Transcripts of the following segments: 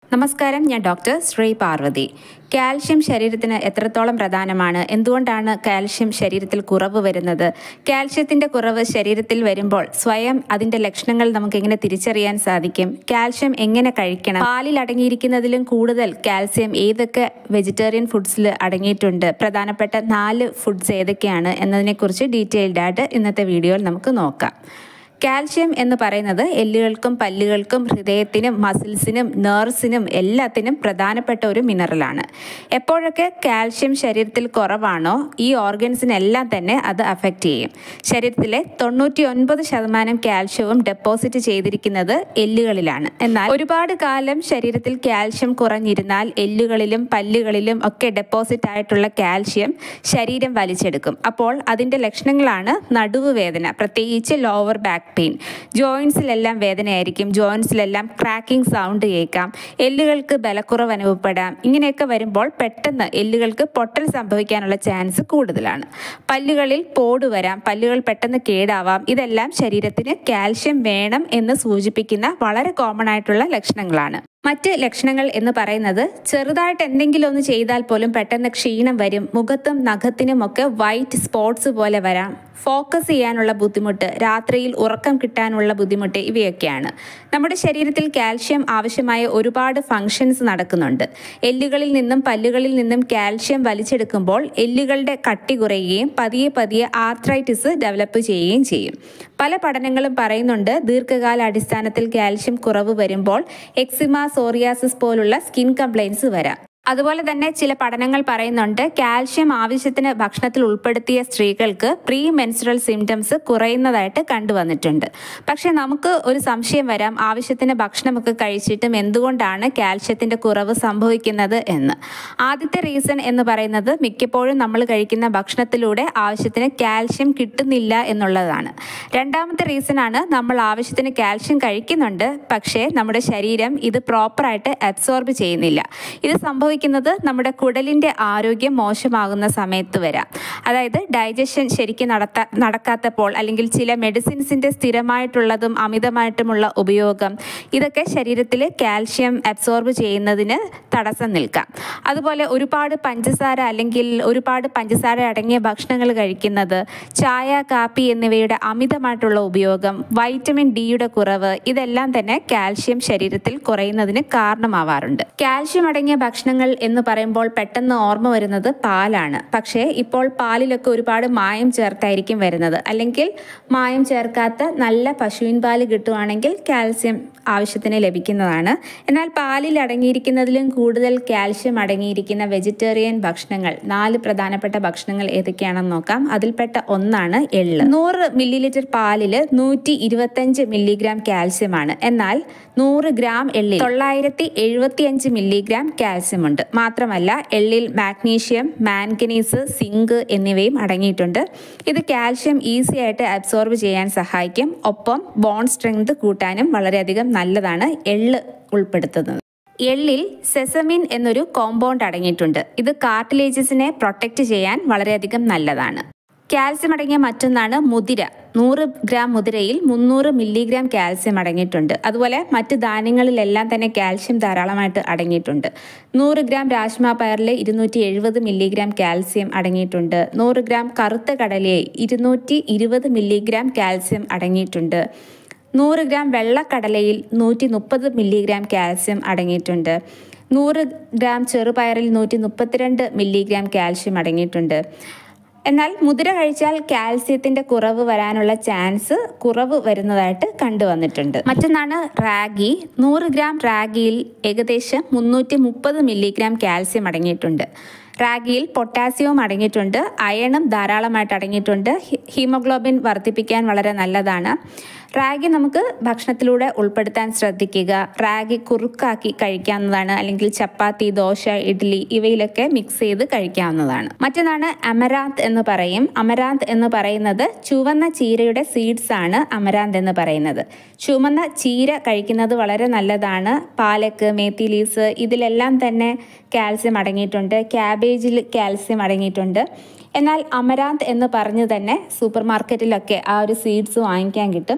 നമസ്കാരം ഞാൻ doctor Shri Parvathi calcium ശരീരത്തിന് എത്രത്തോളം പ്രധാനമാണ് എന്തുകൊണ്ടാണ് കാൽഷ്യം ശരീരത്തിൽ കുറവ് വരുന്നത് കാൽഷ്യത്തിന്റെ കുറവ് ശരീരത്തിൽ വരുമ്പോൾ സ്വയം അതിന്റെ ലക്ഷണങ്ങൾ നമുക്ക് എങ്ങനെ തിരിച്ചറിയാൻ സാധിക്കും കാൽഷ്യം എങ്ങനെ കഴിക്കണം പാലിൽ അടങ്ങിയിരിക്കുന്നതിലും കൂടുതൽ കാൽസ്യം ഏതൊക്കെ വെജിറ്റേറിയൻ ഫുഡ്സിൽ അടങ്ങിയിട്ടുണ്ട് പ്രധാനപ്പെട്ട നാല് ഫുഡ്സ് ഏതൊക്കെയാണ് എന്നതിനെക്കുറിച്ച് ഡീറ്റെയിൽഡ് ആയിട്ട് ഇന്നത്തെ വീഡിയോയിൽ നമുക്ക് നോക്കാം കാൽഷ്യം എന്ന് പറയുന്നത് എല്ലുകൾക്കും പല്ലുകൾക്കും ഹൃദയത്തിനും മസിൽസിനും നേർവ്സിനും എല്ലാത്തിനും പ്രധാനപ്പെട്ട ഒരു മിനറലാണ് എപ്പോഴൊക്കെ കാൽഷ്യം ശരീരത്തിൽ കുറവാണോ ഈ ഓർഗൻസിനെല്ലാം തന്നെ അത് അഫക്റ്റ് ചെയ്യും ശരീരത്തിലെ തൊണ്ണൂറ്റി ഒൻപത് ശതമാനം കാൽഷ്യവും ഡെപ്പോസിറ്റ് ചെയ്തിരിക്കുന്നത് എല്ലുകളിലാണ് എന്നാൽ ഒരുപാട് കാലം ശരീരത്തിൽ കാൽഷ്യം കുറഞ്ഞിരുന്നാൽ എല്ലുകളിലും പല്ലുകളിലും ഒക്കെ ഡെപ്പോസിറ്റ് ആയിട്ടുള്ള കാൽഷ്യം ശരീരം വലിച്ചെടുക്കും അപ്പോൾ അതിൻ്റെ ലക്ഷണങ്ങളാണ് നടുവ് വേദന പ്രത്യേകിച്ച് ലോവർ ബാക്ക് പെയിൻ ജോയിൻസിലെല്ലാം വേദനയായിരിക്കും ജോയിൻസിലെല്ലാം ക്രാക്കിംഗ് സൗണ്ട് കേൾക്കാം എല്ലുകൾക്ക് ബലക്കുറവ് അനുഭവപ്പെടാം ഇങ്ങനെയൊക്കെ വരുമ്പോൾ പെട്ടെന്ന് എല്ലുകൾക്ക് പൊട്ടൽ സംഭവിക്കാനുള്ള ചാൻസ് കൂടുതലാണ് പല്ലുകളിൽ പോട് വരാം പല്ലുകൾ പെട്ടെന്ന് കേടാവാം ഇതെല്ലാം ശരീരത്തിന് കാൽഷ്യം വേണം എന്ന് സൂചിപ്പിക്കുന്ന വളരെ കോമൺ ആയിട്ടുള്ള ലക്ഷണങ്ങളാണ് മറ്റ് ലക്ഷണങ്ങൾ എന്ന് പറയുന്നത് ചെറുതായിട്ട് എന്തെങ്കിലും ഒന്ന് ചെയ്താൽ പോലും പെട്ടെന്ന് ക്ഷീണം വരും മുഖത്തും നഖത്തിനുമൊക്കെ വൈറ്റ് സ്പോട്സ് പോലെ വരാം ഫോക്കസ് ചെയ്യാനുള്ള ബുദ്ധിമുട്ട് രാത്രിയിൽ ഉറക്കം കിട്ടാനുള്ള ബുദ്ധിമുട്ട് ഇവയൊക്കെയാണ് നമ്മുടെ ശരീരത്തിൽ കാൽഷ്യം ആവശ്യമായ ഒരുപാട് ഫങ്ഷൻസ് നടക്കുന്നുണ്ട് എല്ലുകളിൽ നിന്നും പല്ലുകളിൽ നിന്നും കാൽഷ്യം വലിച്ചെടുക്കുമ്പോൾ എല്ലുകളുടെ കട്ടി കുറയുകയും പതിയെ പതിയെ ആർത്രൈറ്റിസ് ഡെവലപ്പ് ചെയ്യുകയും ചെയ്യും പല പഠനങ്ങളും പറയുന്നുണ്ട് ദീർഘകാല അടിസ്ഥാനത്തിൽ കാൽഷ്യം കുറവ് വരുമ്പോൾ എക്സിമ സോറിയാസിസ് പോലുള്ള സ്കിൻ കംപ്ലൈൻസ് വരാം അതുപോലെ തന്നെ ചില പഠനങ്ങൾ പറയുന്നുണ്ട് കാൽഷ്യം ആവശ്യത്തിന് ഭക്ഷണത്തിൽ ഉൾപ്പെടുത്തിയ സ്ത്രീകൾക്ക് പ്രീ മെൻസ്ട്രൽ സിംറ്റംസ് കുറയുന്നതായിട്ട് കണ്ടുവന്നിട്ടുണ്ട് പക്ഷേ നമുക്ക് ഒരു സംശയം വരാം ആവശ്യത്തിന് ഭക്ഷണമൊക്കെ കഴിച്ചിട്ടും എന്തുകൊണ്ടാണ് കാൽഷ്യത്തിൻ്റെ കുറവ് സംഭവിക്കുന്നത് എന്ന് ആദ്യത്തെ റീസൺ എന്ന് പറയുന്നത് മിക്കപ്പോഴും നമ്മൾ കഴിക്കുന്ന ഭക്ഷണത്തിലൂടെ ആവശ്യത്തിന് കാൽഷ്യം കിട്ടുന്നില്ല എന്നുള്ളതാണ് രണ്ടാമത്തെ റീസൺ ആണ് നമ്മൾ ആവശ്യത്തിന് കാൽഷ്യം കഴിക്കുന്നുണ്ട് പക്ഷേ നമ്മുടെ ശരീരം ഇത് പ്രോപ്പറായിട്ട് അബ്സോർബ് ചെയ്യുന്നില്ല ഇത് സംഭവിക്കുന്നത് നമ്മുടെ കുടലിൻ്റെ ആരോഗ്യം മോശമാകുന്ന സമയത്ത് വരാം അതായത് ഡൈജഷൻ ശരിക്കും നടത്ത നടക്കാത്തപ്പോൾ അല്ലെങ്കിൽ ചില മെഡിസിൻസിൻ്റെ സ്ഥിരമായിട്ടുള്ളതും അമിതമായിട്ടുമുള്ള ഉപയോഗം ഇതൊക്കെ ശരീരത്തിൽ കാൽഷ്യം അബ്സോർബ് ചെയ്യുന്നതിന് തടസ്സം നിൽക്കാം അതുപോലെ ഒരുപാട് പഞ്ചസാര അല്ലെങ്കിൽ ഒരുപാട് പഞ്ചസാര അടങ്ങിയ ഭക്ഷണങ്ങൾ കഴിക്കുന്നത് ചായ കാപ്പി എന്നിവയുടെ അമിതമായിട്ടുള്ള ഉപയോഗം വൈറ്റമിൻ ഡിയുടെ കുറവ് ഇതെല്ലാം തന്നെ കാൽഷ്യം ശരീരത്തിൽ കുറയുന്നതിന് കാരണമാവാറുണ്ട് കാൽഷ്യം അടങ്ങിയ ഭക്ഷണങ്ങൾ എന്ന് പറയുമ്പോൾ പെട്ടെന്ന് ഓർമ്മ വരുന്നത് പാലാണ് പക്ഷേ ഇപ്പോൾ പാലിലൊക്കെ ഒരുപാട് മായം ചേർത്തായിരിക്കും വരുന്നത് അല്ലെങ്കിൽ മായം ചേർക്കാത്ത നല്ല പശുവിൻ പാല് കിട്ടുവാണെങ്കിൽ കാൽസ്യം ആവശ്യത്തിന് ലഭിക്കുന്നതാണ് എന്നാൽ പാലിൽ അടങ്ങിയിരിക്കുന്നതിലും കൂടുതൽ കാൽഷ്യം അടങ്ങിയിരിക്കുന്ന വെജിറ്റേറിയൻ ഭക്ഷണങ്ങൾ നാല് പ്രധാനപ്പെട്ട ഭക്ഷണങ്ങൾ ഏതൊക്കെയാണെന്ന് നോക്കാം അതിൽപ്പെട്ട ഒന്നാണ് എള്ള് നൂറ് മില്ലി ലിറ്റർ പാലിൽ നൂറ്റി ഇരുപത്തഞ്ച് മില്ലിഗ്രാം കാൽസ്യമാണ് എന്നാൽ നൂറ് ഗ്രാം എള്ളിൽ തൊള്ളായിരത്തി എഴുപത്തിയഞ്ച് മില്ലിഗ്രാം കാൽസ്യം ഉണ്ട് മാത്രമല്ല എള്ളിൽ മാഗ്നീഷ്യം മാൻഗനീസ് സിങ്ക് എന്നിവയും അടങ്ങിയിട്ടുണ്ട് ഇത് കാൽഷ്യം ഈസി ആയിട്ട് അബ്സോർബ് ചെയ്യാൻ സഹായിക്കും ഒപ്പം ബോൺ സ്ട്രെങ്ത് കൂട്ടാനും വളരെയധികം നല്ലതാണ് എള്ള് ഉൾപ്പെടുത്തുന്നത് എള്ളിൽ സെസമിൻ എന്നൊരു കോമ്പൗണ്ട് അടങ്ങിയിട്ടുണ്ട് ഇത് കാർട്ടിലേജസിനെ പ്രൊട്ടക്റ്റ് ചെയ്യാൻ വളരെയധികം നല്ലതാണ് കാൽസ്യം അടങ്ങിയ മറ്റൊന്നാണ് മുതിര നൂറ് ഗ്രാം മുതിരയിൽ മുന്നൂറ് മില്ലിഗ്രാം കാൽസ്യം അടങ്ങിയിട്ടുണ്ട് അതുപോലെ മറ്റ് ധാന്യങ്ങളിലെല്ലാം തന്നെ കാൽസ്യം ധാരാളമായിട്ട് അടങ്ങിയിട്ടുണ്ട് നൂറ് ഗ്രാം രാജ്മ പയറിൽ ഇരുന്നൂറ്റി എഴുപത് മില്ലിഗ്രാം കാൽസ്യം അടങ്ങിയിട്ടുണ്ട് നൂറ് ഗ്രാം കറുത്ത കടലയിൽ ഇരുന്നൂറ്റി ഇരുപത് മില്ലിഗ്രാം കാൽസ്യം അടങ്ങിയിട്ടുണ്ട് നൂറ് ഗ്രാം വെള്ളക്കടലയിൽ നൂറ്റി മുപ്പത് മില്ലിഗ്രാം കാൽസ്യം അടങ്ങിയിട്ടുണ്ട് നൂറ് ഗ്രാം ചെറുപയറിൽ നൂറ്റി മുപ്പത്തിരണ്ട് മില്ലിഗ്രാം കാൽസ്യം അടങ്ങിയിട്ടുണ്ട് എന്നാൽ മുതിര കഴിച്ചാൽ കാൽസ്യത്തിന്റെ കുറവ് വരാനുള്ള ചാൻസ് കുറവ് വരുന്നതായിട്ട് കണ്ടുവന്നിട്ടുണ്ട് മറ്റൊന്നാണ് റാഗി നൂറ് ഗ്രാം റാഗിയിൽ ഏകദേശം മുന്നൂറ്റി മുപ്പത് മില്ലിഗ്രാം കാൽസ്യം അടങ്ങിയിട്ടുണ്ട് റാഗിയിൽ പൊട്ടാസ്യവും അടങ്ങിയിട്ടുണ്ട് അയണും ധാരാളമായിട്ട് അടങ്ങിയിട്ടുണ്ട് ഹീമോഗ്ലോബിൻ വർദ്ധിപ്പിക്കാൻ വളരെ നല്ലതാണ് റാഗി നമുക്ക് ഭക്ഷണത്തിലൂടെ ഉൾപ്പെടുത്താൻ ശ്രദ്ധിക്കുക റാഗി കുറുക്കാക്കി കഴിക്കാവുന്നതാണ് അല്ലെങ്കിൽ ചപ്പാത്തി ദോശ ഇഡ്ഡലി ഇവയിലൊക്കെ മിക്സ് ചെയ്ത് കഴിക്കാവുന്നതാണ് മറ്റൊന്നാണ് അമരാന്ത് എന്ന് പറയും അമരാന്ത് എന്ന് പറയുന്നത് ചുവന്ന ചീരയുടെ സീഡ്സ് ആണ് അമരാന്ത് എന്ന് പറയുന്നത് ചുവന്ന ചീര കഴിക്കുന്നത് വളരെ നല്ലതാണ് പാലക്ക് മേത്തി ലീസ് ഇതിലെല്ലാം തന്നെ കാൽസ്യം അടങ്ങിയിട്ടുണ്ട് ക്യാബേജിൽ കാൽസ്യം അടങ്ങിയിട്ടുണ്ട് എന്നാൽ അമരാന്ത് എന്ന് പറഞ്ഞ് തന്നെ സൂപ്പർ മാർക്കറ്റിലൊക്കെ ആ ഒരു സീഡ്സ് വാങ്ങിക്കാൻ കിട്ടും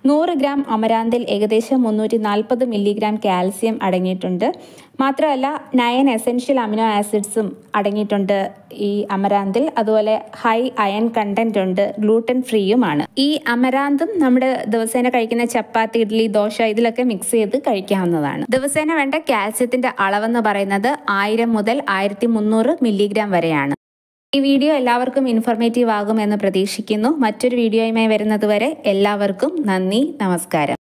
നൂറ് ഗ്രാം അമരാന്തിൽ ഏകദേശം മുന്നൂറ്റി നാൽപ്പത് മില്ലിഗ്രാം കാൽസ്യം അടങ്ങിയിട്ടുണ്ട് മാത്രമല്ല നയൻ എസെൻഷ്യൽ അമിനോ ആസിഡ്സും അടങ്ങിയിട്ടുണ്ട് ഈ അമരാന്തിൽ അതുപോലെ ഹൈ അയൺ കണ്ടന്റ് ഉണ്ട് ഗ്ലൂട്ടൻ ഫ്രീയുമാണ് ഈ അമരാന്തും നമ്മുടെ ദിവസേന കഴിക്കുന്ന ചപ്പാത്തി ഇഡ്ഡലി ദോശ ഇതിലൊക്കെ മിക്സ് ചെയ്ത് കഴിക്കാവുന്നതാണ് ദിവസേന വേണ്ട കാൽസ്യത്തിന്റെ അളവെന്ന് പറയുന്നത് ആയിരം മുതൽ ആയിരത്തി മുന്നൂറ് മില്ലിഗ്രാം വരെയാണ് ഈ വീഡിയോ എല്ലാവർക്കും ഇൻഫോർമേറ്റീവ് ആകുമെന്ന് പ്രതീക്ഷിക്കുന്നു മറ്റൊരു വീഡിയോയുമായി വരുന്നതുവരെ എല്ലാവർക്കും നന്ദി നമസ്കാരം